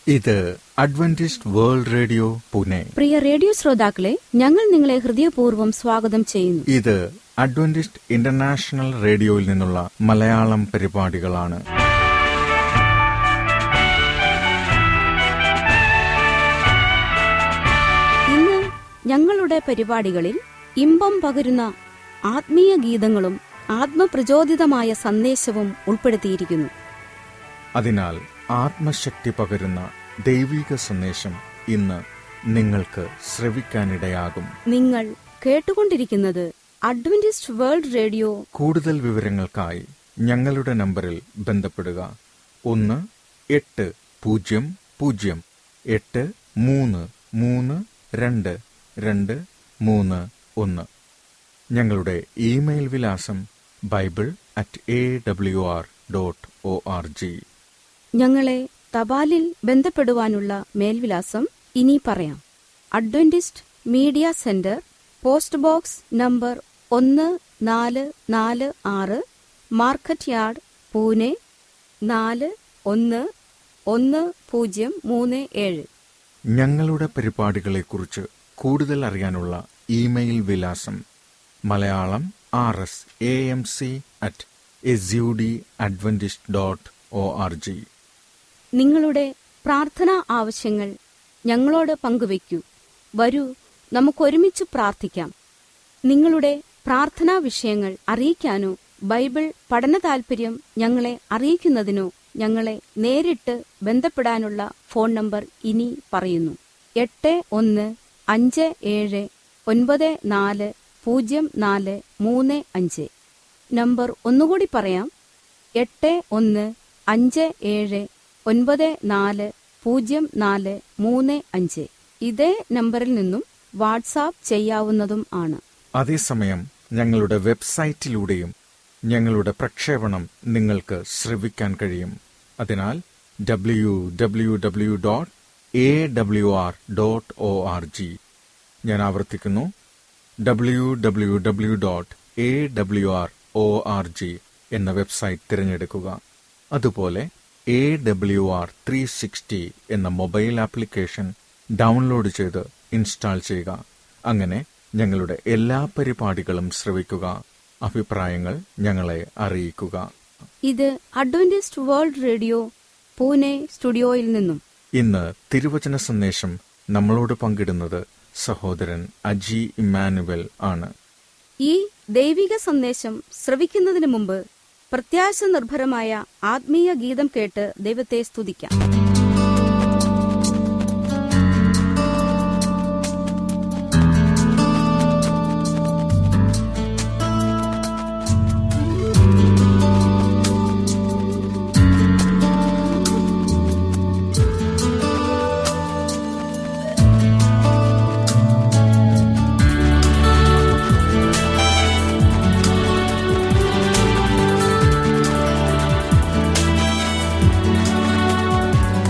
ഇത് Adventist World Radio Pune പ്രിയ radio ശ്രോതാക്കളെ ഞങ്ങൾ നിങ്ങളെ ഹൃദയപൂർവ്വം സ്വാഗതം ചെയ്യുന്നു ഇത് അഡ്വന്റിസ്റ്റ് ഇന്റർനാഷണൽ റേഡിയോയിൽ നിന്നുള്ള മലയാളം പരിപാടികളാണ് ഇന്ന് ഞങ്ങളുടെ പരിപാടികളിൽ ഇമ്പം പകരുന്ന ആത്മീയ ഗീതങ്ങളും ആത്മപ്രചോദിതമായ സന്ദേശവും ഉൾപ്പെടുത്തിയിരിക്കുന്നു അതിനാൽ ആത്മശക്തി പകരുന്ന ദൈവിക സന്ദേശം ഇന്ന് നിങ്ങൾക്ക് ശ്രവിക്കാനിടയാകും നിങ്ങൾ കേട്ടുകൊണ്ടിരിക്കുന്നത് അഡ്വന്റിസ്റ്റ് വേൾഡ് റേഡിയോ കൂടുതൽ വിവരങ്ങൾക്കായി ഞങ്ങളുടെ നമ്പറിൽ ബന്ധപ്പെടുക ഒന്ന് എട്ട് പൂജ്യം പൂജ്യം എട്ട് മൂന്ന് മൂന്ന് രണ്ട് രണ്ട് മൂന്ന് ഒന്ന് ഞങ്ങളുടെ ഇമെയിൽ വിലാസം bible at A W R dot O R G ഞങ്ങളെ തപാലിൽ ബന്ധപ്പെടുവാനുള്ള മേൽവിലാസം ഇനി പറയാം Adventist media centre post box number ഒന്ന് നാല് നാല് ആറ് മാർക്കറ്റ് യാർഡ് പൂനെ നാല് ഒന്ന് ഒന്ന് പൂജ്യം മൂന്ന് ഏഴ് ഞങ്ങളുടെ പരിപാടികളെക്കുറിച്ച് കൂടുതൽ അറിയാനുള്ള ഇമെയിൽ വിലാസം Malayalam R S A M C at S U D Adventist dot O R G നിങ്ങളുടെ പ്രാർത്ഥനാ ആവശ്യങ്ങൾ ഞങ്ങളോട് പങ്കുവയ്ക്കൂ വരൂ നമുക്കൊരുമിച്ച് പ്രാർത്ഥിക്കാം നിങ്ങളുടെ പ്രാർത്ഥനാ വിഷയങ്ങൾ അറിയിക്കാനോ ബൈബിൾ പഠന താൽപര്യം ഞങ്ങളെ അറിയിക്കുന്നതിനോ ഞങ്ങളെ നേരിട്ട് ബന്ധപ്പെടാനുള്ള ഫോൺ നമ്പർ ഇനി പറയുന്നു എട്ട് ഒന്ന് അഞ്ച് ഏഴ് ഒൻപത് നാല് പൂജ്യം നാല് മൂന്ന് അഞ്ച് നമ്പർ ഒന്നുകൂടി പറയാം എട്ട് ഒന്ന് അഞ്ച് ഏഴ് ഒൻപത് നാല് പൂജ്യം നാല് മൂന്ന് അഞ്ച് ഇതേ നമ്പറിൽ നിന്നും വാട്സാപ്പ് ചെയ്യാവുന്നതും ആണ് അതേസമയം ഞങ്ങളുടെ വെബ്സൈറ്റിലൂടെയും ഞങ്ങളുടെ പ്രക്ഷേപണം നിങ്ങൾക്ക് ശ്രവിക്കാൻ കഴിയും അതിനാൽ W W W dot A W R dot O R G ഞാൻ ആവർത്തിക്കുന്നു W W W dot A W R O R G എന്ന വെബ്സൈറ്റ് തിരഞ്ഞെടുക്കുക അതുപോലെ A W R three sixty എന്ന മൊബൈൽ ആപ്ലിക്കേഷൻ ഡൗൺലോഡ് ചെയ്ത് ഇൻസ്റ്റാൾ ചെയ്യുക അങ്ങനെ ഞങ്ങളുടെ എല്ലാ പരിപാടികളും ശ്രവിക്കുക അഭിപ്രായങ്ങൾ ഞങ്ങളെ അറിയിക്കുക ഇത് അഡ്വന്റിസ്റ്റ് വേൾഡ് റേഡിയോ പൂനെ സ്റ്റുഡിയോയിൽ നിന്നും ഇന്ന് തിരുവചന സന്ദേശം നമ്മളോട് പങ്കിടുന്നത് സഹോദരൻ അജി ഇമ്മാനുവൽ ആണ് ഈ ദൈവിക സന്ദേശം ശ്രവിക്കുന്നതിന് മുമ്പ് പ്രത്യാശ നിർഭരമായ ആത്മീയ ഗീതം കേട്ട് ദൈവത്തെ സ്തുതിക്കാം യേശുവേ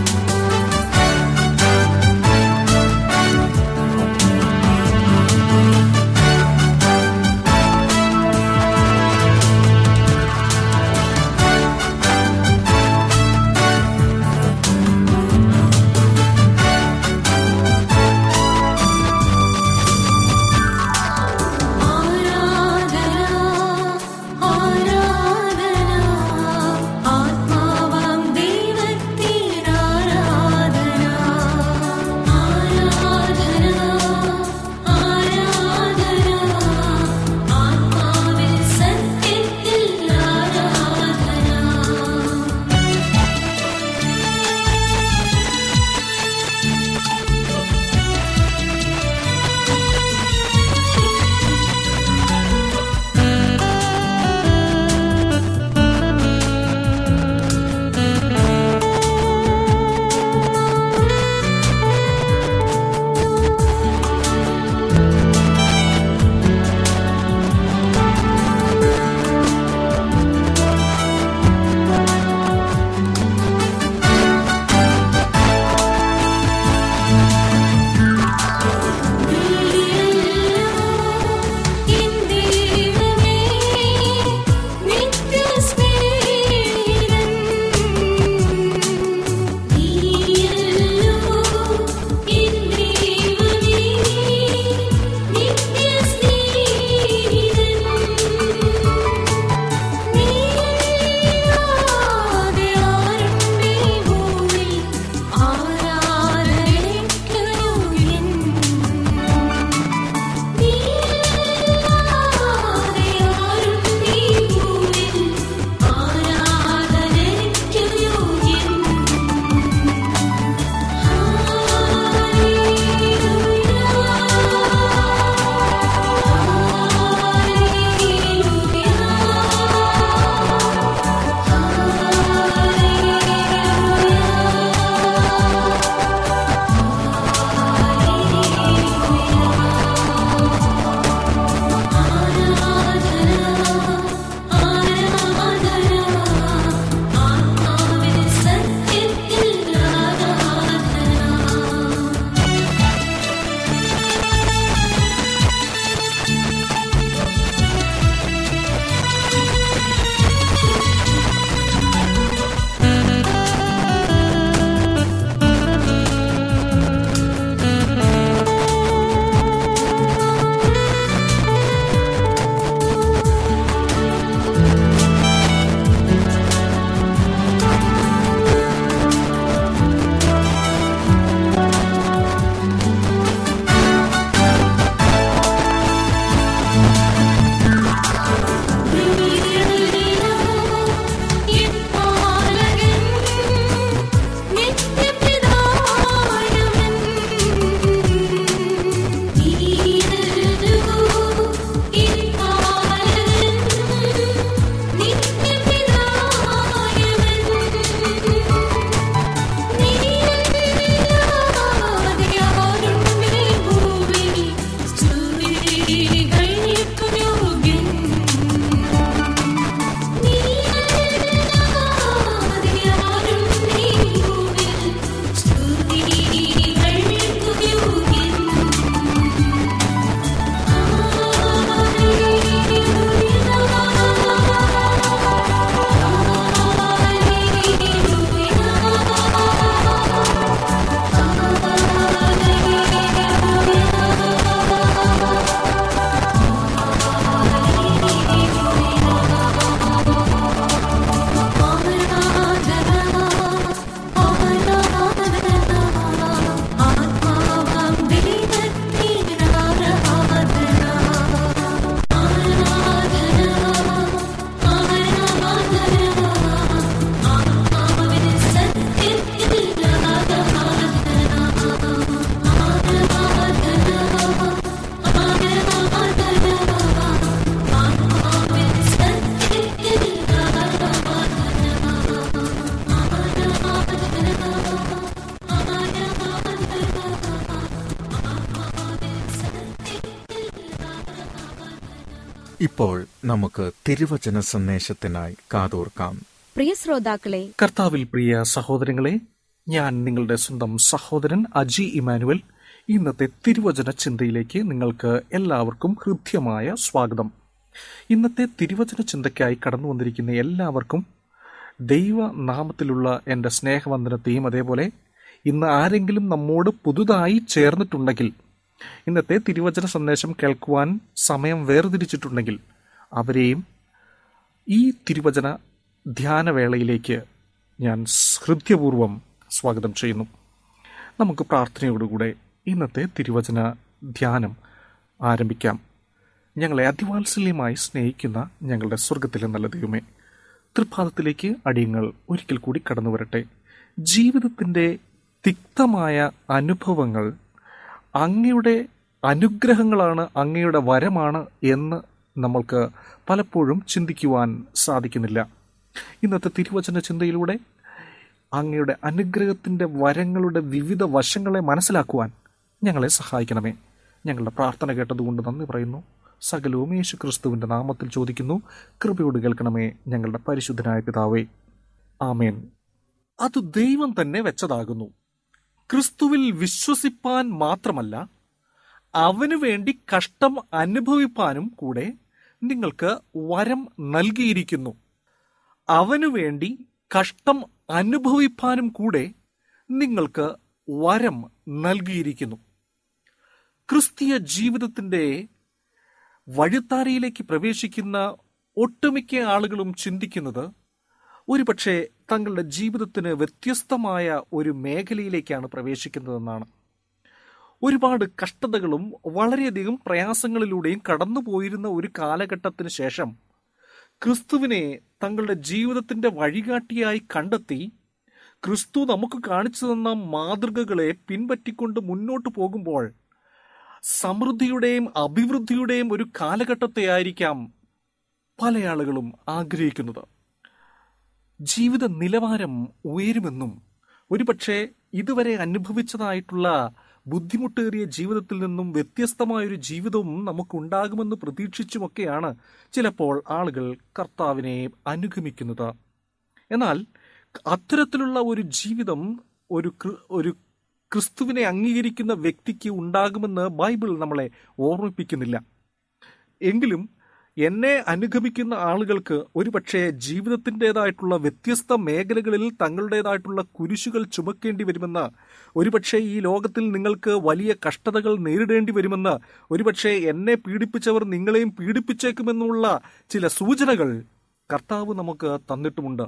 ഇപ്പോൾ നമുക്ക് തിരുവചന സന്ദേശത്തിനായി കാതോർക്കാം പ്രിയ ശ്രോതാക്കളെ കർത്താവിൽ പ്രിയ സഹോദരങ്ങളെ ഞാൻ നിങ്ങളുടെ സ്വന്തം സഹോദരൻ അജി ഇമാനുവൽ ഇന്നത്തെ തിരുവചന ചിന്തയിലേക്ക് നിങ്ങൾക്ക് എല്ലാവർക്കും ഹൃദ്യമായ സ്വാഗതം ഇന്നത്തെ തിരുവചന ചിന്തയ്ക്കായി കടന്നു വന്നിരിക്കുന്ന എല്ലാവർക്കും ദൈവ നാമത്തിലുള്ള എൻ്റെ സ്നേഹവന്ദനത്തെയും അതേപോലെ ഇന്ന് ആരെങ്കിലും നമ്മോട് പുതുതായി ചേർന്നിട്ടുണ്ടെങ്കിൽ ഇന്നത്തെ തിരുവചന സന്ദേശം കേൾക്കുവാൻ സമയം വേർതിരിച്ചിട്ടുണ്ടെങ്കിൽ അവരെയും ഈ തിരുവചന ധ്യാനവേളയിലേക്ക് ഞാൻ ഹൃദ്യപൂർവം സ്വാഗതം ചെയ്യുന്നു നമുക്ക് പ്രാർത്ഥനയോടുകൂടെ ഇന്നത്തെ തിരുവചന ധ്യാനം ആരംഭിക്കാം ഞങ്ങളെ അതിവാത്സല്യമായി സ്നേഹിക്കുന്ന ഞങ്ങളുടെ സ്വർഗത്തിലെ നല്ല ദൈവമേ തൃപ്പാദത്തിലേക്ക് അടിയങ്ങൾ ഒരിക്കൽ കൂടി കടന്നു വരട്ടെ ജീവിതത്തിൻ്റെ തിക്തമായ അനുഭവങ്ങൾ അങ്ങയുടെ അനുഗ്രഹങ്ങളാണ് അങ്ങയുടെ വരമാണ് എന്ന് നമ്മൾക്ക് പലപ്പോഴും ചിന്തിക്കുവാൻ സാധിക്കുന്നില്ല ഇന്നത്തെ തിരുവചന ചിന്തയിലൂടെ അങ്ങയുടെ അനുഗ്രഹത്തിൻ്റെ വരങ്ങളുടെ വിവിധ വശങ്ങളെ മനസ്സിലാക്കുവാൻ ഞങ്ങളെ സഹായിക്കണമേ ഞങ്ങളുടെ പ്രാർത്ഥന കേട്ടതുകൊണ്ട് നന്ദി പറയുന്നു സകലവും യേശു ക്രിസ്തുവിൻ്റെ നാമത്തിൽ ചോദിക്കുന്നു കൃപയോട് കേൾക്കണമേ ഞങ്ങളുടെ പരിശുദ്ധനായ പിതാവേ ആമേൻ അത് ദൈവം തന്നെ വെച്ചതാകുന്നു ക്രിസ്തുവിൽ വിശ്വസിപ്പാൻ മാത്രമല്ല അവനു വേണ്ടി കഷ്ടം അനുഭവിപ്പാനും കൂടെ നിങ്ങൾക്ക് വരം നൽകിയിരിക്കുന്നു അവനു വേണ്ടി കഷ്ടം അനുഭവിപ്പാനും കൂടെ നിങ്ങൾക്ക് വരം നൽകിയിരിക്കുന്നു ക്രിസ്തീയ ജീവിതത്തിന്റെ വഴിത്താരയിലേക്ക് പ്രവേശിക്കുന്ന ഒട്ടുമിക്ക ആളുകളും ചിന്തിക്കുന്നത് ഒരുപക്ഷെ തങ്ങളുടെ ജീവിതത്തിന് വ്യത്യസ്തമായ ഒരു മേഖലയിലേക്കാണ് പ്രവേശിക്കുന്നതെന്നാണ് ഒരുപാട് കഷ്ടതകളും വളരെയധികം പ്രയാസങ്ങളിലൂടെയും കടന്നുപോയിരുന്ന ഒരു കാലഘട്ടത്തിന് ശേഷം ക്രിസ്തുവിനെ തങ്ങളുടെ ജീവിതത്തിന്റെ വഴികാട്ടിയായി കണ്ടെത്തി ക്രിസ്തു നമുക്ക് കാണിച്ചു തന്ന മാതൃകകളെ പിൻപറ്റിക്കൊണ്ട് മുന്നോട്ട് പോകുമ്പോൾ സമൃദ്ധിയുടെയും അഭിവൃദ്ധിയുടെയും ഒരു കാലഘട്ടത്തെ ആയിരിക്കാം പല ആളുകളും ആഗ്രഹിക്കുന്നത് ജീവിത നിലവാരം ഉയരുമെന്നും ഒരുപക്ഷെ ഇതുവരെ അനുഭവിച്ചതായിട്ടുള്ള ബുദ്ധിമുട്ടേറിയ ജീവിതത്തിൽ നിന്നും വ്യത്യസ്തമായൊരു ജീവിതവും നമുക്കുണ്ടാകുമെന്ന് പ്രതീക്ഷിച്ചുമൊക്കെയാണ് ചിലപ്പോൾ ആളുകൾ കർത്താവിനെ അനുഗമിക്കുന്നത് എന്നാൽ അത്തരത്തിലുള്ള ഒരു ജീവിതം ഒരു കൃ- ഒരു ക്രിസ്തുവിനെ അംഗീകരിക്കുന്ന വ്യക്തിക്ക് ഉണ്ടാകുമെന്ന് ബൈബിൾ നമ്മളെ ഓർമ്മിപ്പിക്കുന്നില്ല എങ്കിലും എന്നെ അനുഗമിക്കുന്ന ആളുകൾക്ക് ഒരുപക്ഷെ ജീവിതത്തിൻ്റെതായിട്ടുള്ള വ്യത്യസ്ത മേഖലകളിൽ തങ്ങളുടേതായിട്ടുള്ള കുരിശുകൾ ചുമക്കേണ്ടി വരുമെന്ന് ഒരുപക്ഷെ ഈ ലോകത്തിൽ നിങ്ങൾക്ക് വലിയ കഷ്ടതകൾ നേരിടേണ്ടി വരുമെന്ന് ഒരുപക്ഷെ എന്നെ പീഡിപ്പിച്ചവർ നിങ്ങളെയും പീഡിപ്പിച്ചേക്കുമെന്നുള്ള ചില സൂചനകൾ കർത്താവ് നമുക്ക് തന്നിട്ടുമുണ്ട്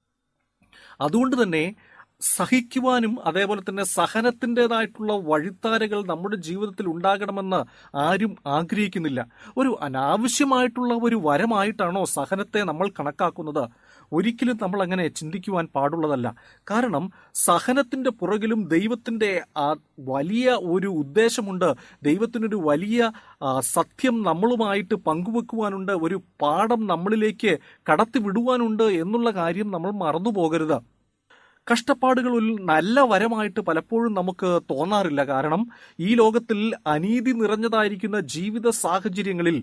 അതുകൊണ്ട് തന്നെ സഹിക്കുവാനും അതേപോലെ തന്നെ സഹനത്തിൻ്റെതായിട്ടുള്ള വഴിത്താരകൾ നമ്മുടെ ജീവിതത്തിൽ ഉണ്ടാകണമെന്ന് ആരും ആഗ്രഹിക്കുന്നില്ല ഒരു അനാവശ്യമായിട്ടുള്ള ഒരു വരമായിട്ടാണോ സഹനത്തെ നമ്മൾ കണക്കാക്കുന്നത് ഒരിക്കലും നമ്മൾ അങ്ങനെ ചിന്തിക്കുവാൻ പാടുള്ളതല്ല കാരണം സഹനത്തിന്റെ പുറകിലും ദൈവത്തിന്റെ ആ വലിയ ഒരു ഉദ്ദേശമുണ്ട് ദൈവത്തിനൊരു വലിയ ആ, സത്യം നമ്മളുമായിട്ട് പങ്കുവെക്കുവാനുണ്ട് ഒരു പാഠം നമ്മളിലേക്ക് കടത്തിവിടുവാനുണ്ട് എന്നുള്ള കാര്യം നമ്മൾ മറന്നു പോകരുത് കഷ്ടപ്പാടുകൾ ഒരു നല്ല വരമായിട്ട് പലപ്പോഴും നമുക്ക് തോന്നാറില്ല കാരണം ഈ ലോകത്തിൽ അനീതി നിറഞ്ഞതായിരിക്കുന്ന ജീവിത സാഹചര്യങ്ങളിൽ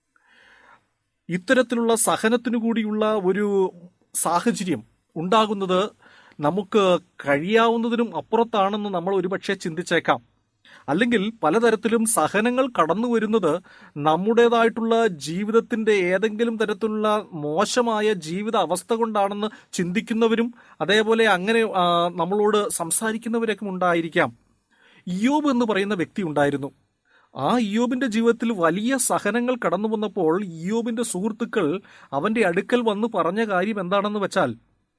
ഇത്തരത്തിലുള്ള സഹനത്തിനു കൂടിയുള്ള ഒരു സാഹചര്യം ഉണ്ടാകുന്നത് നമുക്ക് കഴിയാവുന്നതിനും അപ്പുറത്താണെന്ന് നമ്മൾ ഒരുപക്ഷെ ചിന്തിച്ചേക്കാം അല്ലെങ്കിൽ പലതരത്തിലും സഹനങ്ങൾ കടന്നു വരുന്നത് നമ്മുടേതായിട്ടുള്ള ജീവിതത്തിന്റെ ഏതെങ്കിലും തരത്തിലുള്ള മോശമായ ജീവിത അവസ്ഥ കൊണ്ടാണെന്ന് ചിന്തിക്കുന്നവരും അതേപോലെ അങ്ങനെ ആ, നമ്മളോട് സംസാരിക്കുന്നവരൊക്കെ ഉണ്ടായിരിക്കാം ഇയോബ് എന്ന് പറയുന്ന വ്യക്തി ഉണ്ടായിരുന്നു ആ ഇയോബിന്റെ ജീവിതത്തിൽ വലിയ സഹനങ്ങൾ കടന്നു വന്നപ്പോൾ ഇയോബിന്റെ സുഹൃത്തുക്കൾ അവന്റെ അടുക്കൽ വന്ന് പറഞ്ഞ കാര്യം എന്താണെന്ന് വെച്ചാൽ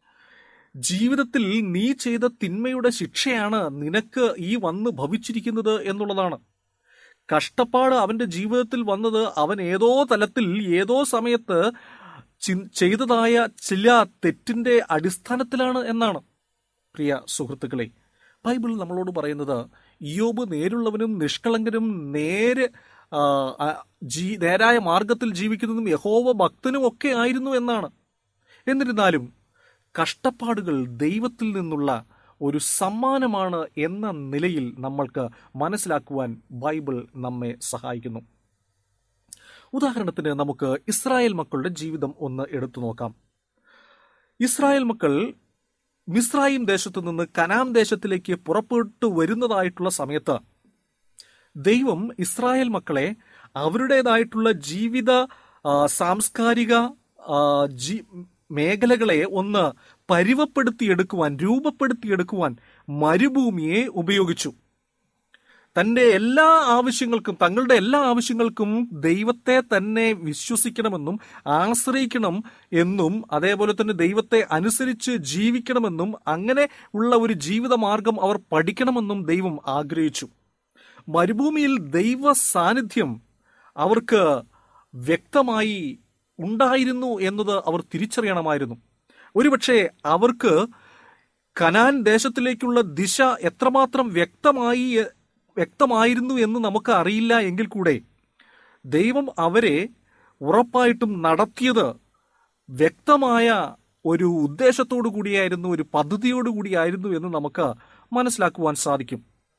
ജീവിതത്തിൽ നീ ചെയ്ത തിന്മയുടെ ശിക്ഷയാണ് നിനക്ക് ഈ വന്ന് ഭവിച്ചിരിക്കുന്നത് എന്നുള്ളതാണ് കഷ്ടപ്പാട് അവന്റെ ജീവിതത്തിൽ വന്നത് അവൻ ഏതോ തലത്തിൽ ഏതോ സമയത്ത് ചി- ചെയ്തതായ ചില തെറ്റിന്റെ അടിസ്ഥാനത്തിലാണ് എന്നാണ് പ്രിയ സുഹൃത്തുക്കളെ ബൈബിൾ നമ്മളോട് പറയുന്നത് ഇയോബ് നേരുള്ളവനും നിഷ്കളങ്കനും നേരെ ആ, ആ, ജീ നേരായ മാർഗത്തിൽ ജീവിക്കുന്നതും യഹോവ ഭക്തനും ഒക്കെ ആയിരുന്നു എന്നാണ് എന്നിരുന്നാലും കഷ്ടപ്പാടുകൾ ദൈവത്തിൽ നിന്നുള്ള ഒരു സമ്മാനമാണ് എന്ന നിലയിൽ നമ്മൾക്ക് മനസ്സിലാക്കുവാൻ ബൈബിൾ നമ്മെ സഹായിക്കുന്നു ഉദാഹരണത്തിന് നമുക്ക് ഇസ്രായേൽ മക്കളുടെ ജീവിതം ഒന്ന് എടുത്തു നോക്കാം ഇസ്രായേൽ മക്കൾ മിസ്രൈം ദേശത്തു നിന്ന് കനാം ദേശത്തിലേക്ക് പുറപ്പെട്ടു വരുന്നതായിട്ടുള്ള സമയത്ത് ദൈവം ഇസ്രായേൽ മക്കളെ അവരുടേതായിട്ടുള്ള ജീവിത ആ, സാംസ്കാരിക ആ, ജി- മേഖലകളെ ഒന്ന് പരിവപ്പെടുത്തിയെടുക്കുവാൻ രൂപപ്പെടുത്തിയെടുക്കുവാൻ മരുഭൂമിയെ ഉപയോഗിച്ചു തന്റെ എല്ലാ ആവശ്യങ്ങൾക്കും തങ്ങളുടെ എല്ലാ ആവശ്യങ്ങൾക്കും ദൈവത്തെ തന്നെ വിശ്വസിക്കണമെന്നും ആശ്രയിക്കണം എന്നും അതേപോലെ തന്നെ ദൈവത്തെ അനുസരിച്ച് ജീവിക്കണമെന്നും അങ്ങനെ ഉള്ള ഒരു ജീവിത മാർഗം അവർ പഠിക്കണമെന്നും ദൈവം ആഗ്രഹിച്ചു മരുഭൂമിയിൽ ദൈവ സാന്നിധ്യം അവർക്ക് വ്യക്തമായി ഉണ്ടായിരുന്നു എന്നത് അവർ തിരിച്ചറിയണമായിരുന്നു ഒരുപക്ഷെ അവർക്ക് കനാൻ ദേശത്തിലേക്കുള്ള ദിശ എത്രമാത്രം വ്യക്തമായി വ്യക്തമായിരുന്നു എന്ന് നമുക്ക് അറിയില്ല എങ്കിൽ കൂടെ ദൈവം അവരെ ഉറപ്പായിട്ടും നടത്തിയത് വ്യക്തമായ ഒരു ഉദ്ദേശത്തോടു കൂടിയായിരുന്നു ഒരു പദ്ധതിയോടു കൂടിയായിരുന്നു എന്ന് നമുക്ക് മനസ്സിലാക്കുവാൻ സാധിക്കും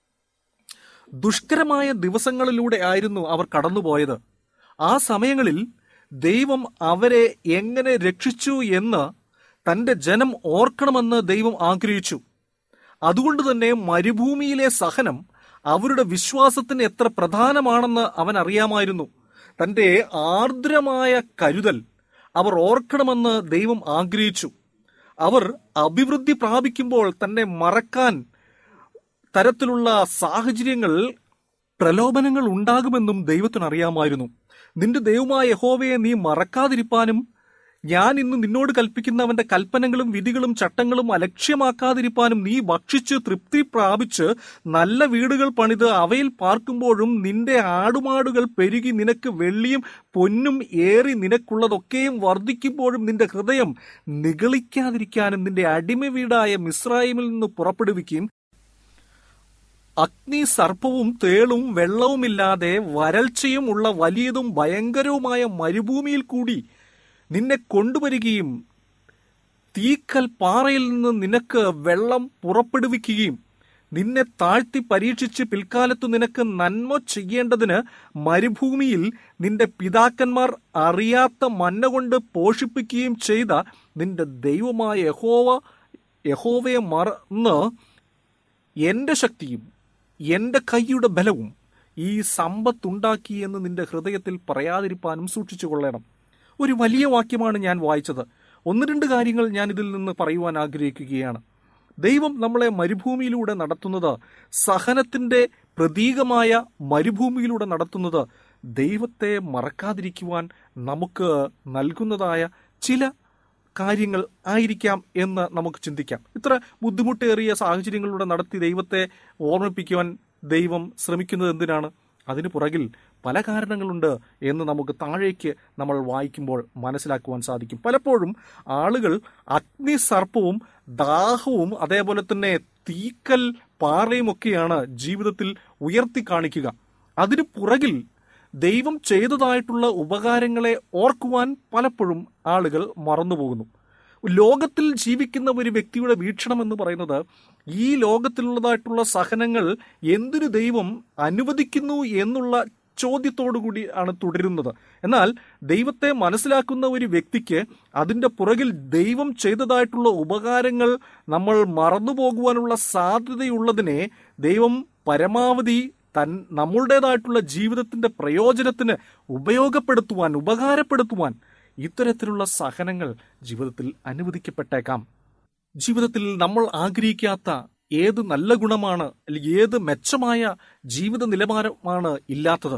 ദുഷ്കരമായ ദിവസങ്ങളിലൂടെ ആയിരുന്നു അവർ കടന്നുപോയത് ആ സമയങ്ങളിൽ ദൈവം അവരെ എങ്ങനെ രക്ഷിച്ചു എന്ന് തന്റെ ജനം ഓർക്കണമെന്ന് ദൈവം ആഗ്രഹിച്ചു അതുകൊണ്ട് തന്നെ മരുഭൂമിയിലെ സഹനം അവരുടെ വിശ്വാസത്തിന് എത്ര പ്രധാനമാണെന്ന് അവൻ അറിയാമായിരുന്നു തന്റെ ആർദ്രമായ കരുതൽ അവർ ഓർക്കണമെന്ന് ദൈവം ആഗ്രഹിച്ചു അവർ അഭിവൃദ്ധി പ്രാപിക്കുമ്പോൾ തന്നെ മറക്കാൻ തരത്തിലുള്ള സാഹചര്യങ്ങൾ പ്രലോഭനങ്ങൾ ഉണ്ടാകുമെന്നും ദൈവത്തിന് അറിയാമായിരുന്നു നിന്റെ ദൈവമായ യഹോവയെ നീ മറക്കാതിരിപ്പാനും ഞാൻ ഇന്ന് നിന്നോട് കൽപ്പിക്കുന്നവന്റെ കൽപ്പനകളും വിധികളും ചട്ടങ്ങളും അലക്ഷ്യമാക്കാതിരിപ്പാനും നീ ഭക്ഷിച്ച് തൃപ്തി പ്രാപിച്ച് നല്ല വീടുകൾ പണിത് അവയിൽ പാർക്കുമ്പോഴും നിന്റെ ആടുമാടുകൾ പെരുകി നിനക്ക് വെള്ളിയും പൊന്നും ഏറി നിനക്കുള്ളതൊക്കെയും വർദ്ധിക്കുമ്പോഴും നിന്റെ ഹൃദയം നിഗളിക്കാതിരിക്കാനും നിന്റെ അടിമ വീടായ മിസ്രായിമിൽ നിന്ന് പുറപ്പെടുവിക്കുകയും അഗ്നി സർപ്പവും തേളും വെള്ളവുമില്ലാതെ വരൾച്ചയും ഉള്ള വലിയതും ഭയങ്കരവുമായ മരുഭൂമിയിൽ കൂടി നിന്നെ കൊണ്ടുവരികയും തീക്കൽ പാറയിൽ നിന്ന് നിനക്ക് വെള്ളം പുറപ്പെടുവിക്കുകയും നിന്നെ താഴ്ത്തി പരീക്ഷിച്ച് പിൽക്കാലത്തു നിനക്ക് നന്മ ചെയ്യേണ്ടതിന് മരുഭൂമിയിൽ നിന്റെ പിതാക്കന്മാർ അറിയാത്ത മന്ന കൊണ്ട് പോഷിപ്പിക്കുകയും ചെയ്ത നിന്റെ ദൈവമായ യഹോവ യഹോവയെ മറന്ന് എന്റെ ശക്തിയും എന്റെ കൈയുടെ ബലവും ഈ സമ്പത്തുണ്ടാക്കി എന്ന് നിന്റെ ഹൃദയത്തിൽ പറയാതിരിപ്പാനും സൂക്ഷിച്ചു കൊള്ളണം ഒരു വലിയ വാക്യമാണ് ഞാൻ വായിച്ചത് ഒന്ന് രണ്ട് കാര്യങ്ങൾ ഞാൻ ഇതിൽ നിന്ന് പറയുവാൻ ആഗ്രഹിക്കുകയാണ് ദൈവം നമ്മളെ മരുഭൂമിയിലൂടെ നടത്തുന്നത് സഹനത്തിന്റെ പ്രതീകമായ മരുഭൂമിയിലൂടെ നടത്തുന്നത് ദൈവത്തെ മറക്കാതിരിക്കുവാൻ നമുക്ക് നൽകുന്നതായ ചില കാര്യങ്ങൾ ആയിരിക്കാം എന്ന് നമുക്ക് ചിന്തിക്കാം ഇത്ര ബുദ്ധിമുട്ടേറിയ സാഹചര്യങ്ങളിലൂടെ നടത്തി ദൈവത്തെ ഓർമ്മിപ്പിക്കുവാൻ ദൈവം ശ്രമിക്കുന്നത് എന്തിനാണ് അതിനു പുറകിൽ പല കാരണങ്ങളുണ്ട് എന്ന് നമുക്ക് താഴേക്ക് നമ്മൾ വായിക്കുമ്പോൾ മനസ്സിലാക്കുവാൻ സാധിക്കും പലപ്പോഴും ആളുകൾ അഗ്നിസർപ്പവും ദാഹവും അതേപോലെ തന്നെ തീക്കൽ പാറയും ഒക്കെയാണ് ജീവിതത്തിൽ ഉയർത്തി കാണിക്കുക അതിനു പുറകിൽ ദൈവം ചെയ്തതായിട്ടുള്ള ഉപകാരങ്ങളെ ഓർക്കുവാൻ പലപ്പോഴും ആളുകൾ മറന്നുപോകുന്നു ലോകത്തിൽ ജീവിക്കുന്ന ഒരു വ്യക്തിയുടെ വീക്ഷണം എന്ന് പറയുന്നത് ഈ ലോകത്തിലുള്ളതായിട്ടുള്ള സഹനങ്ങൾ എന്തിനു ദൈവം അനുവദിക്കുന്നു എന്നുള്ള ചോദ്യത്തോടു കൂടി ആണ് തുടരുന്നത് എന്നാൽ ദൈവത്തെ മനസ്സിലാക്കുന്ന ഒരു വ്യക്തിക്ക് അതിന്റെ പുറകിൽ ദൈവം ചെയ്തതായിട്ടുള്ള ഉപകാരങ്ങൾ നമ്മൾ മറന്നുപോകുവാനുള്ള സാധ്യതയുള്ളതിനെ ദൈവം പരമാവധി തൻ നമ്മളുടേതായിട്ടുള്ള ജീവിതത്തിന്റെ പ്രയോജനത്തിന് ഉപയോഗപ്പെടുത്തുവാൻ ഉപകാരപ്പെടുത്തുവാൻ ഇത്തരത്തിലുള്ള സഹനങ്ങൾ ജീവിതത്തിൽ അനുവദിക്കപ്പെട്ടേക്കാം ജീവിതത്തിൽ നമ്മൾ ആഗ്രഹിക്കാത്ത ഏത് നല്ല ഗുണമാണ് അല്ലെങ്കിൽ ഏത് മെച്ചമായ ജീവിത നിലവാരമാണ് ഇല്ലാത്തത്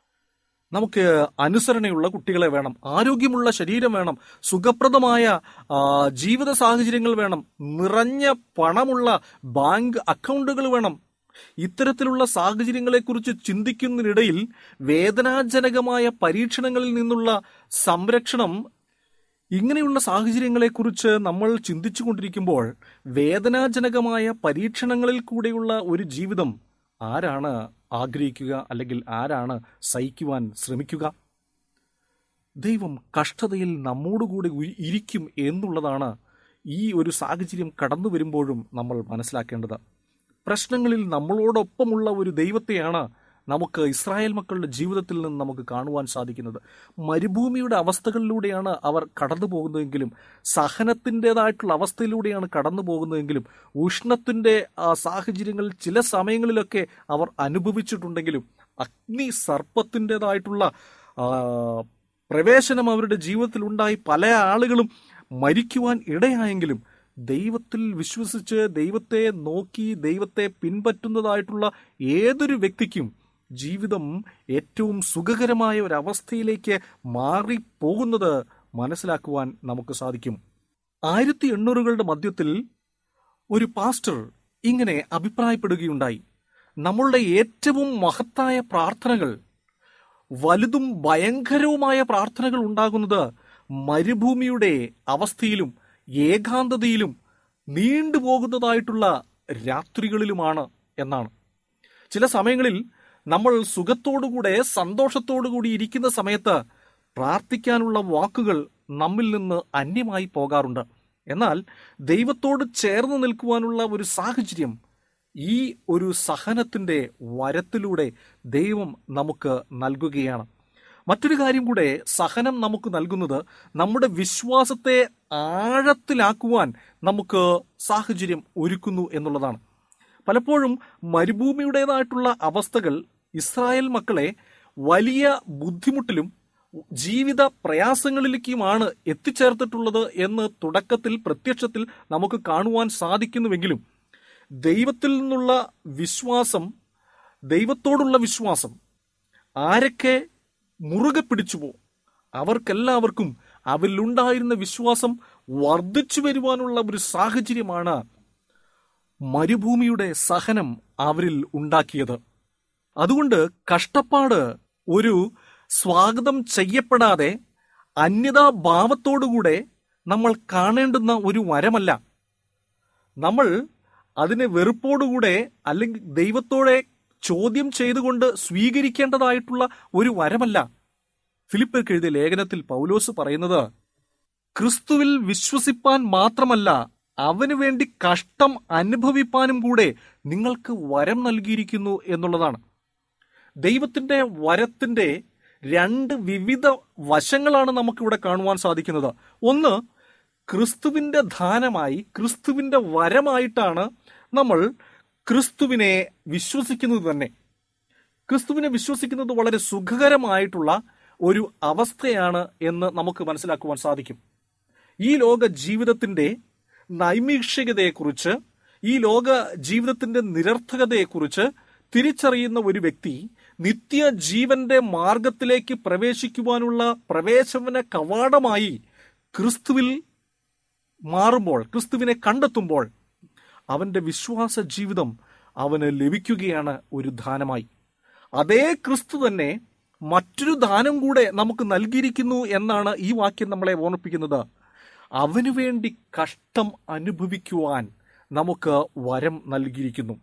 നമുക്ക് അനുസരണയുള്ള കുട്ടികളെ വേണം ആരോഗ്യമുള്ള ശരീരം വേണം സുഖപ്രദമായ ആ, ജീവിത സാഹചര്യങ്ങൾ വേണം നിറഞ്ഞ പണമുള്ള ബാങ്ക് അക്കൗണ്ടുകൾ വേണം ഇത്തരത്തിലുള്ള സാഹചര്യങ്ങളെക്കുറിച്ച് ചിന്തിക്കുന്നതിനിടയിൽ വേദനാജനകമായ പരീക്ഷണങ്ങളിൽ നിന്നുള്ള സംരക്ഷണം ഇങ്ങനെയുള്ള സാഹചര്യങ്ങളെക്കുറിച്ച് നമ്മൾ ചിന്തിച്ചുകൊണ്ടിരിക്കുമ്പോൾ വേദനാജനകമായ പരീക്ഷണങ്ങളിൽ കൂടെയുള്ള ഒരു ജീവിതം ആരാണ് ആഗ്രഹിക്കുക അല്ലെങ്കിൽ ആരാണ് സഹിക്കുവാൻ ശ്രമിക്കുക ദൈവം കഷ്ടതയിൽ നമ്മോടുകൂടി ഉയി- ഇരിക്കും എന്നുള്ളതാണ് ഈ ഒരു സാഹചര്യം കടന്നു വരുമ്പോഴും നമ്മൾ മനസ്സിലാക്കേണ്ടത് പ്രശ്നങ്ങളിൽ നമ്മളോടൊപ്പമുള്ള ഒരു ദൈവത്തെയാണ് നമുക്ക് ഇസ്രായേൽ മക്കളുടെ ജീവിതത്തിൽ നിന്ന് നമുക്ക് കാണുവാൻ സാധിക്കുന്നത് മരുഭൂമിയുടെ അവസ്ഥകളിലൂടെയാണ് അവർ കടന്നു പോകുന്നതെങ്കിലും സഹനത്തിൻ്റെതായിട്ടുള്ള അവസ്ഥയിലൂടെയാണ് കടന്നു പോകുന്നതെങ്കിലും ഉഷ്ണത്തിൻ്റെ ആ സാഹചര്യങ്ങളിൽ ചില സമയങ്ങളിലൊക്കെ അവർ അനുഭവിച്ചിട്ടുണ്ടെങ്കിലും അഗ്നി സർപ്പത്തിൻ്റെതായിട്ടുള്ള ആ, പ്രവേശനം അവരുടെ ജീവിതത്തിൽ ഉണ്ടായി പല ആളുകളും മരിക്കുവാൻ ഇടയായെങ്കിലും ദൈവത്തിൽ വിശ്വസിച്ച് ദൈവത്തെ നോക്കി ദൈവത്തെ പിൻപറ്റുന്നതായിട്ടുള്ള ഏതൊരു വ്യക്തിക്കും ജീവിതം ഏറ്റവും സുഖകരമായ ഒരു അവസ്ഥയിലേക്ക് മാറിപ്പോകുന്നത് മനസ്സിലാക്കുവാൻ നമുക്ക് സാധിക്കും ആയിരത്തി എണ്ണൂറുകളുടെ മധ്യത്തിൽ ഒരു പാസ്റ്റർ ഇങ്ങനെ അഭിപ്രായപ്പെടുകയുണ്ടായി നമ്മളുടെ ഏറ്റവും മഹത്തായ പ്രാർത്ഥനകൾ വലുതും ഭയങ്കരവുമായ പ്രാർത്ഥനകൾ ഉണ്ടാകുന്നത് മരുഭൂമിയുടെ അവസ്ഥയിലും ഏകാന്തതയിലും നീണ്ടുപോകുന്നതായിട്ടുള്ള രാത്രികളിലുമാണ് എന്നാണ് ചില സമയങ്ങളിൽ നമ്മൾ സുഖത്തോടുകൂടെ സന്തോഷത്തോടുകൂടി ഇരിക്കുന്ന സമയത്ത് പ്രാർത്ഥിക്കാനുള്ള വാക്കുകൾ നമ്മിൽ നിന്ന് അന്യമായി പോകാറുണ്ട് എന്നാൽ ദൈവത്തോട് ചേർന്ന് നിൽക്കുവാനുള്ള ഒരു സാഹചര്യം ഈ ഒരു സഹനത്തിന്റെ വരത്തിലൂടെ ദൈവം നമുക്ക് നൽകുകയാണ് മറ്റൊരു കാര്യം കൂടെ സഹനം നമുക്ക് നൽകുന്നത് നമ്മുടെ വിശ്വാസത്തെ ആഴത്തിലാക്കുവാൻ നമുക്ക് സാഹചര്യം ഒരുക്കുന്നു എന്നുള്ളതാണ് പലപ്പോഴും മരുഭൂമിയുടേതായിട്ടുള്ള അവസ്ഥകൾ ഇസ്രായേൽ മക്കളെ വലിയ ബുദ്ധിമുട്ടിലും ജീവിത പ്രയാസങ്ങളിലേക്കുമാണ് എത്തിച്ചേർത്തിട്ടുള്ളത് എന്ന് തുടക്കത്തിൽ പ്രത്യക്ഷത്തിൽ നമുക്ക് കാണുവാൻ സാധിക്കുന്നുവെങ്കിലും ദൈവത്തിൽ നിന്നുള്ള വിശ്വാസം ദൈവത്തോടുള്ള വിശ്വാസം ആരൊക്കെ മുറുകെ പിടിച്ചുവോ അവർക്കെല്ലാവർക്കും അവരിലുണ്ടായിരുന്ന വിശ്വാസം വർദ്ധിച്ചു വരുവാനുള്ള ഒരു സാഹചര്യമാണ് മരുഭൂമിയുടെ സഹനം അവരിൽ ഉണ്ടാക്കിയത് അതുകൊണ്ട് കഷ്ടപ്പാട് ഒരു സ്വാഗതം ചെയ്യപ്പെടാതെ അന്യതാ ഭാവത്തോടുകൂടെ നമ്മൾ കാണേണ്ടുന്ന ഒരു വരമല്ല നമ്മൾ അതിനെ വെറുപ്പോടുകൂടെ അല്ലെങ്കിൽ ദൈവത്തോടെ ചോദ്യം ചെയ്തുകൊണ്ട് സ്വീകരിക്കേണ്ടതായിട്ടുള്ള ഒരു വരമല്ല ഫിലിപ്പർക്ക് എഴുതിയ ലേഖനത്തിൽ പൗലോസ് പറയുന്നത് ക്രിസ്തുവിൽ വിശ്വസിപ്പാൻ മാത്രമല്ല അവന് വേണ്ടി കഷ്ടം അനുഭവിപ്പാനും കൂടെ നിങ്ങൾക്ക് വരം നൽകിയിരിക്കുന്നു എന്നുള്ളതാണ് ദൈവത്തിന്റെ വരത്തിന്റെ രണ്ട് വിവിധ വശങ്ങളാണ് നമുക്കിവിടെ കാണുവാൻ സാധിക്കുന്നത് ഒന്ന് ക്രിസ്തുവിന്റെ ദാനമായി ക്രിസ്തുവിന്റെ വരമായിട്ടാണ് നമ്മൾ ക്രിസ്തുവിനെ വിശ്വസിക്കുന്നത് തന്നെ ക്രിസ്തുവിനെ വിശ്വസിക്കുന്നത് വളരെ സുഖകരമായിട്ടുള്ള ഒരു അവസ്ഥയാണ് എന്ന് നമുക്ക് മനസ്സിലാക്കുവാൻ സാധിക്കും ഈ ലോക ജീവിതത്തിന്റെ നൈമിഷികതയെക്കുറിച്ച് ഈ ലോക ജീവിതത്തിന്റെ നിരർത്ഥകതയെക്കുറിച്ച് തിരിച്ചറിയുന്ന ഒരു വ്യക്തി നിത്യ ജീവന്റെ മാർഗത്തിലേക്ക് പ്രവേശിക്കുവാനുള്ള പ്രവേശന കവാടമായി ക്രിസ്തുവിൽ മാറുമ്പോൾ ക്രിസ്തുവിനെ കണ്ടെത്തുമ്പോൾ അവന്റെ വിശ്വാസ ജീവിതം അവന് ലഭിക്കുകയാണ് ഒരു ദാനമായി അതേ ക്രിസ്തു തന്നെ മറ്റൊരു ദാനം കൂടെ നമുക്ക് നൽകിയിരിക്കുന്നു എന്നാണ് ഈ വാക്യം നമ്മളെ ഓർമ്മിപ്പിക്കുന്നത് അവനു വേണ്ടി കഷ്ടം അനുഭവിക്കുവാൻ നമുക്ക് വരം നൽകിയിരിക്കുന്നു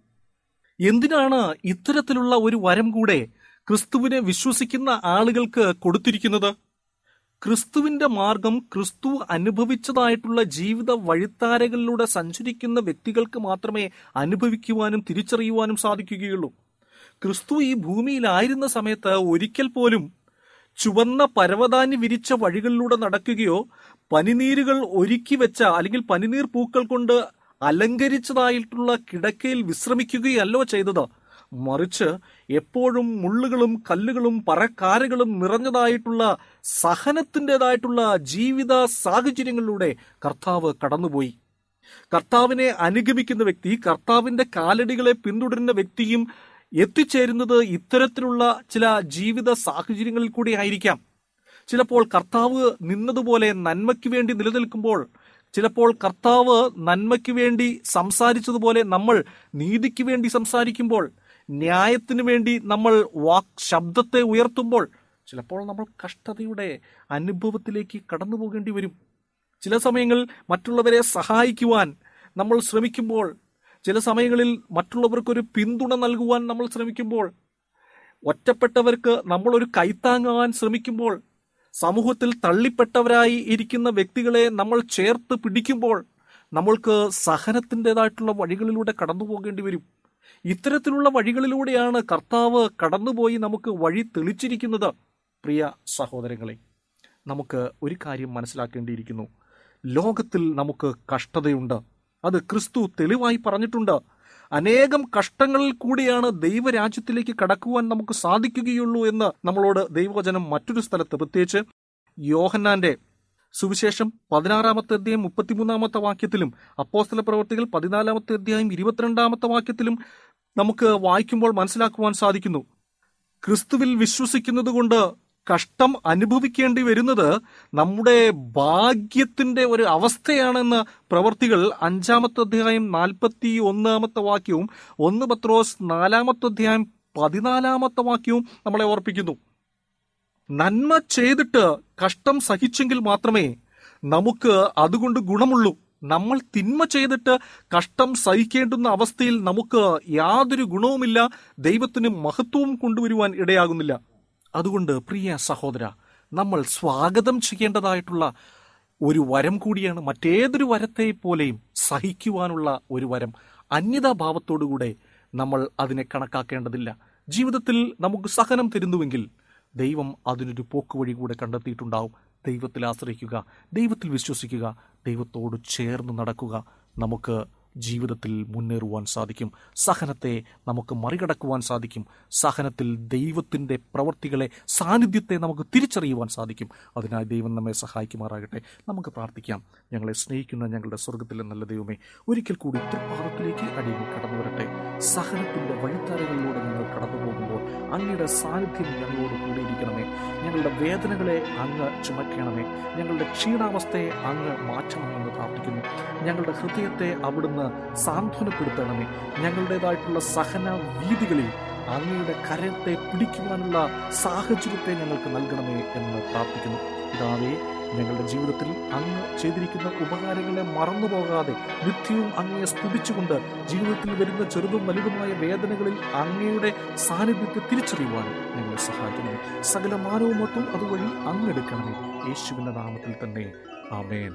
എന്തിനാണ് ഇത്തരത്തിലുള്ള ഒരു വരം കൂടെ ക്രിസ്തുവിനെ വിശ്വസിക്കുന്ന ആളുകൾക്ക് കൊടുത്തിരിക്കുന്നത് ക്രിസ്തുവിന്റെ മാർഗം ക്രിസ്തു അനുഭവിച്ചതായിട്ടുള്ള ജീവിത വഴിത്താരകളിലൂടെ സഞ്ചരിക്കുന്ന വ്യക്തികൾക്ക് മാത്രമേ അനുഭവിക്കുവാനും തിരിച്ചറിയുവാനും സാധിക്കുകയുള്ളൂ ക്രിസ്തു ഈ ഭൂമിയിലായിരുന്ന സമയത്ത് ഒരിക്കൽ പോലും ചുവന്ന പരവതാനി വിരിച്ച വഴികളിലൂടെ നടക്കുകയോ പനിനീരുകൾ ഒരുക്കി വെച്ച അല്ലെങ്കിൽ പനിനീർ പൂക്കൾ കൊണ്ട് അലങ്കരിച്ചതായിട്ടുള്ള കിടക്കയിൽ വിശ്രമിക്കുകയല്ലോ ചെയ്തത് മറിച്ച് എപ്പോഴും മുള്ളുകളും കല്ലുകളും പറക്കാരകളും നിറഞ്ഞതായിട്ടുള്ള സഹനത്തിൻ്റെതായിട്ടുള്ള ജീവിത സാഹചര്യങ്ങളിലൂടെ കർത്താവ് കടന്നുപോയി കർത്താവിനെ അനുഗമിക്കുന്ന വ്യക്തി കർത്താവിന്റെ കാലടികളെ പിന്തുടരുന്ന വ്യക്തിയും എത്തിച്ചേരുന്നത് ഇത്തരത്തിലുള്ള ചില ജീവിത സാഹചര്യങ്ങളിൽ കൂടി ആയിരിക്കാം ചിലപ്പോൾ കർത്താവ് നിന്നതുപോലെ നന്മയ്ക്ക് വേണ്ടി നിലനിൽക്കുമ്പോൾ ചിലപ്പോൾ കർത്താവ് നന്മയ്ക്ക് വേണ്ടി സംസാരിച്ചതുപോലെ നമ്മൾ നീതിക്ക് വേണ്ടി സംസാരിക്കുമ്പോൾ ന്യായത്തിന് വേണ്ടി നമ്മൾ വാക് ശബ്ദത്തെ ഉയർത്തുമ്പോൾ ചിലപ്പോൾ നമ്മൾ കഷ്ടതയുടെ അനുഭവത്തിലേക്ക് കടന്നു പോകേണ്ടി വരും ചില സമയങ്ങളിൽ മറ്റുള്ളവരെ സഹായിക്കുവാൻ നമ്മൾ ശ്രമിക്കുമ്പോൾ ചില സമയങ്ങളിൽ മറ്റുള്ളവർക്കൊരു പിന്തുണ നൽകുവാൻ നമ്മൾ ശ്രമിക്കുമ്പോൾ ഒറ്റപ്പെട്ടവർക്ക് നമ്മൾ ഒരു കൈത്താങ്ങാൻ ശ്രമിക്കുമ്പോൾ സമൂഹത്തിൽ തള്ളിപ്പെട്ടവരായി ഇരിക്കുന്ന വ്യക്തികളെ നമ്മൾ ചേർത്ത് പിടിക്കുമ്പോൾ നമ്മൾക്ക് സഹനത്തിൻ്റെതായിട്ടുള്ള വഴികളിലൂടെ കടന്നു പോകേണ്ടി വരും ഇത്തരത്തിലുള്ള വഴികളിലൂടെയാണ് കർത്താവ് കടന്നുപോയി നമുക്ക് വഴി തെളിച്ചിരിക്കുന്നത് പ്രിയ സഹോദരങ്ങളെ നമുക്ക് ഒരു കാര്യം മനസ്സിലാക്കേണ്ടിയിരിക്കുന്നു ലോകത്തിൽ നമുക്ക് കഷ്ടതയുണ്ട് അത് ക്രിസ്തു തെളിവായി പറഞ്ഞിട്ടുണ്ട് അനേകം കഷ്ടങ്ങളിൽ കൂടിയാണ് ദൈവരാജ്യത്തിലേക്ക് കടക്കുവാൻ നമുക്ക് സാധിക്കുകയുള്ളൂ എന്ന് നമ്മളോട് ദൈവവചനം മറ്റൊരു സ്ഥലത്ത് പ്രത്യേകിച്ച് യോഹന്നാന്റെ സുവിശേഷം പതിനാറാമത്തെ അധ്യായം മുപ്പത്തിമൂന്നാമത്തെ വാക്യത്തിലും അപ്പോസ്തല പ്രവർത്തികൾ പതിനാലാമത്തെ അധ്യായം ഇരുപത്തിരണ്ടാമത്തെ വാക്യത്തിലും നമുക്ക് വായിക്കുമ്പോൾ മനസ്സിലാക്കുവാൻ സാധിക്കുന്നു ക്രിസ്തുവിൽ വിശ്വസിക്കുന്നത് കൊണ്ട് കഷ്ടം അനുഭവിക്കേണ്ടി വരുന്നത് നമ്മുടെ ഭാഗ്യത്തിന്റെ ഒരു അവസ്ഥയാണെന്ന് പ്രവർത്തികൾ അഞ്ചാമത്തെ അധ്യായം നാൽപ്പത്തി ഒന്നാമത്തെ വാക്യവും ഒന്ന് പത്രോസ് നാലാമത്തെ അധ്യായം പതിനാലാമത്തെ വാക്യവും നമ്മളെ ഓർപ്പിക്കുന്നു നന്മ ചെയ്തിട്ട് കഷ്ടം സഹിച്ചെങ്കിൽ മാത്രമേ നമുക്ക് അതുകൊണ്ട് ഗുണമുള്ളൂ നമ്മൾ തിന്മ ചെയ്തിട്ട് കഷ്ടം സഹിക്കേണ്ടുന്ന അവസ്ഥയിൽ നമുക്ക് യാതൊരു ഗുണവുമില്ല ദൈവത്തിന് മഹത്വവും കൊണ്ടുവരുവാൻ ഇടയാകുന്നില്ല അതുകൊണ്ട് പ്രിയ സഹോദര നമ്മൾ സ്വാഗതം ചെയ്യേണ്ടതായിട്ടുള്ള ഒരു വരം കൂടിയാണ് മറ്റേതൊരു വരത്തെ പോലെയും സഹിക്കുവാനുള്ള ഒരു വരം അന്യതാഭാവത്തോടുകൂടെ നമ്മൾ അതിനെ കണക്കാക്കേണ്ടതില്ല ജീവിതത്തിൽ നമുക്ക് സഹനം തരുന്നുവെങ്കിൽ ദൈവം അതിനൊരു പോക്കുവഴി കൂടെ കണ്ടെത്തിയിട്ടുണ്ടാവും ദൈവത്തിൽ ആശ്രയിക്കുക ദൈവത്തിൽ വിശ്വസിക്കുക ദൈവത്തോട് ചേർന്ന് നടക്കുക നമുക്ക് ജീവിതത്തിൽ മുന്നേറുവാൻ സാധിക്കും സഹനത്തെ നമുക്ക് മറികടക്കുവാൻ സാധിക്കും സഹനത്തിൽ ദൈവത്തിൻ്റെ പ്രവർത്തികളെ സാന്നിധ്യത്തെ നമുക്ക് തിരിച്ചറിയുവാൻ സാധിക്കും അതിനായി ദൈവം നമ്മെ സഹായിക്കുമാറാകട്ടെ നമുക്ക് പ്രാർത്ഥിക്കാം ഞങ്ങളെ സ്നേഹിക്കുന്ന ഞങ്ങളുടെ സ്വർഗത്തിലെ നല്ല ദൈവമേ ഒരിക്കൽ കൂടി തൃപ്പാദത്തിലേക്ക് അടിയിൽ കടന്നു വരട്ടെ സഹനത്തിൻ്റെ വഴിത്താരകളിലൂടെ ഞങ്ങൾ കടന്നു പോകുമ്പോൾ അങ്ങയുടെ സാന്നിധ്യം ഞങ്ങളോട് കൂടിയിരിക്കണമേ ഞങ്ങളുടെ വേദനകളെ അങ്ങ് ചുമക്കണമേ ഞങ്ങളുടെ ക്ഷീണാവസ്ഥയെ അങ്ങ് മാറ്റണമെന്ന് പ്രാർത്ഥിക്കുന്നു ഞങ്ങളുടെ ഹൃദയത്തെ അവിടുന്ന് സാന്ത്വനപ്പെടുത്തണമേ ഞങ്ങളുടേതായിട്ടുള്ള സഹന വീതികളിൽ അങ്ങയുടെ കരത്തെ പിടിക്കുവാനുള്ള സാഹചര്യത്തെ ഞങ്ങൾക്ക് നൽകണമേ എന്ന് പ്രാർത്ഥിക്കുന്നു ഇതാവേ ഞങ്ങളുടെ ജീവിതത്തിൽ അങ്ങ് ചെയ്തിരിക്കുന്ന ഉപകാരങ്ങളെ മറന്നുപോകാതെ നിത്യവും അങ്ങയെ സ്തുതിച്ചുകൊണ്ട് ജീവിതത്തിൽ വരുന്ന ചെറുതും വലുതുമായ വേദനകളിൽ അങ്ങയുടെ സാന്നിധ്യത്തെ തിരിച്ചറിയുവാനും ഞങ്ങളെ സഹായിക്കണമേ സകല മാനവമത്വം അതുവഴി അങ്ങെടുക്കണമേ യേശുവിന്റെ നാമത്തിൽ തന്നെ ആമേൻ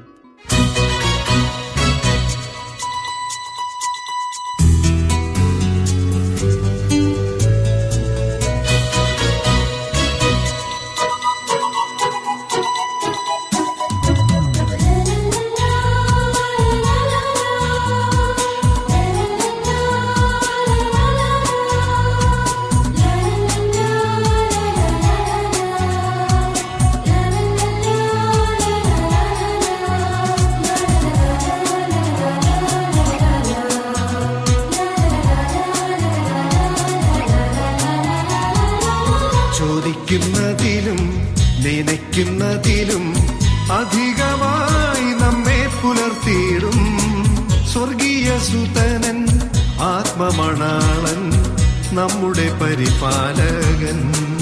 ചോദിക്കുന്നതിലും നനയ്ക്കുന്നതിലും അധികമായി നമ്മെ പുലർത്തിയിടും സ്വർഗീയ സുതനൻ ആത്മമണാളൻ നമ്മുടെ പരിപാലകൻ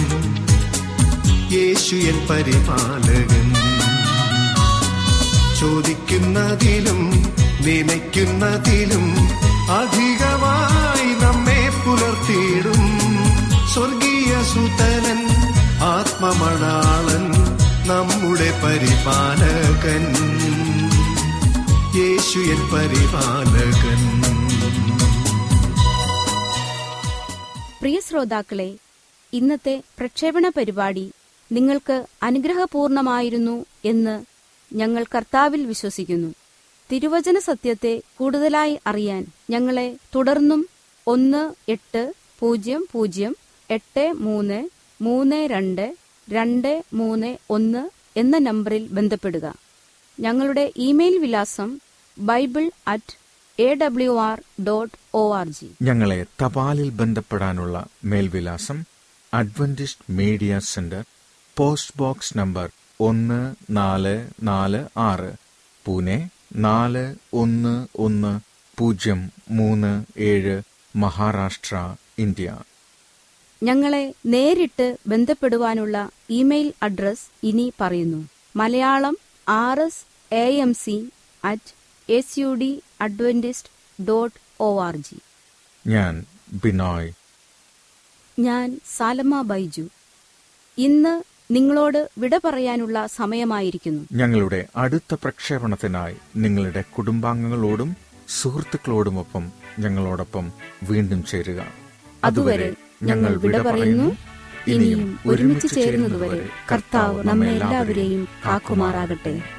യേശു എൻ പരിപാലകൻ ചോദിക്കുന്നതിലും നനയ്ക്കുന്നതിലും അധികമായി നമ്മെ പുലർത്തിയിടും സ്വർഗീയ സുതനൻ ആത്മമണാളൻ നമ്മുടെ പരിപാലകൻ യേശു എൻ പരിപാലകൻ പ്രിയ ശ്രോതാക്കളെ ഇന്നത്തെ പ്രക്ഷേപണ പരിപാടി നിങ്ങൾക്ക് അനുഗ്രഹപൂർണമായിരുന്നു എന്ന് ഞങ്ങൾ കർത്താവിൽ വിശ്വസിക്കുന്നു തിരുവചന സത്യത്തെ കൂടുതലായി അറിയാൻ ഞങ്ങളെ തുടർന്നും ഒന്ന് എട്ട് പൂജ്യം പൂജ്യം എട്ട് മൂന്ന് മൂന്ന് രണ്ട് രണ്ട് മൂന്ന് ഒന്ന് എന്ന നമ്പറിൽ ബന്ധപ്പെടുക ഞങ്ങളുടെ ഇമെയിൽ വിലാസം bible at A W R dot O R G ഞങ്ങളെ തപാലിൽ ബന്ധപ്പെടാനുള്ള മേൽവിലാസം Adventist media centre post box number ഒന്ന് നാല് നാല് ആറ് പൂനെ നാല് ഒന്ന് ഒന്ന് പൂജ്യം മൂന്ന് ഏഴ് മഹാരാഷ്ട്ര ഇന്ത്യ ഞങ്ങളെ നേരിട്ട് ബന്ധപ്പെടുവാനുള്ള ഇമെയിൽ അഡ്രസ് ഇനി പറയുന്നു Malayalam R S A M C at S U D Adventist dot O R G ഞാൻ ബിനോയ് ഞാൻ സാലമ്മ ബൈജു ഇന്ന് നിങ്ങളോട് വിട പറയാനുള്ള സമയമായിരിക്കുന്നു ഞങ്ങളുടെ അടുത്ത പ്രക്ഷേപണത്തിനായി നിങ്ങളുടെ കുടുംബാംഗങ്ങളോടും സുഹൃത്തുക്കളോടുമൊപ്പം ഞങ്ങളോടൊപ്പം വീണ്ടും ചേരുക അതുവരെ ഞങ്ങൾ വിട പറയുന്നു ഇനിയും ഒരുമിച്ച് ചേരുന്നതുവരെ കർത്താവ് നമ്മെ എല്ലാവരെയും കാക്കുമാറാകട്ടെ